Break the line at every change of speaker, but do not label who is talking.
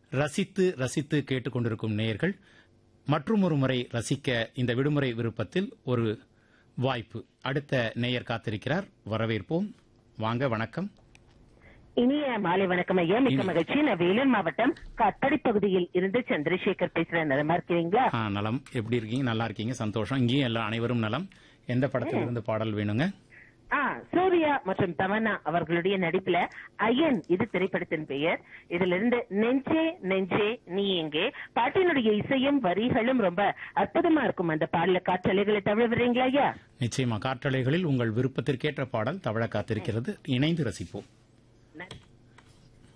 ரசித்து ரசித்து கேட்டுக்கொண்டிருக்கும் நேயர்கள் மற்றும் ஒரு முறை ரசிக்க இந்த விடுமுறை விருப்பத்தில் ஒரு வாய்ப்பு அடுத்த நேயர் காத்திருக்கிறார் வரவேற்போம் வாங்க வணக்கம்
இனிய மாலை வணக்கம் ஐயா மிக்க
இனி-
மகிழ்ச்சி நான் வேலூர் மாவட்டம் கட்டடி பகுதியில் இருந்து சந்திரசேகர் பேசுறேன் நலமா இருக்கிறீங்களா
ஆ, நலம் எப்படி இருக்கீங்க நல்லா இருக்கீங்க சந்தோஷம் இங்கேயும் எல்லாம் அனைவரும் நலம் எந்த படத்திலிருந்து பாடல் வேணுங்க
ஆ சூர்யா மற்றும் தமன்னா அவர்களுடைய நடிப்புல அயன் இது திரைப்படத்தின் பெயர் இதுல இருந்து நெஞ்சே நெஞ்சே நீ எங்கே பாட்டினுடைய இசையும் வரிகளும் ரொம்ப அற்புதமா இருக்கும் அந்த பாடல காற்றலைகளை தவிர விடுறீங்களா ஐயா
நிச்சயமா காற்றலைகளில் உங்கள் விருப்பத்திற்கேற்ற பாடல் தவழ காத்திருக்கிறது இணைந்து ரசிப்போம்
நன்றி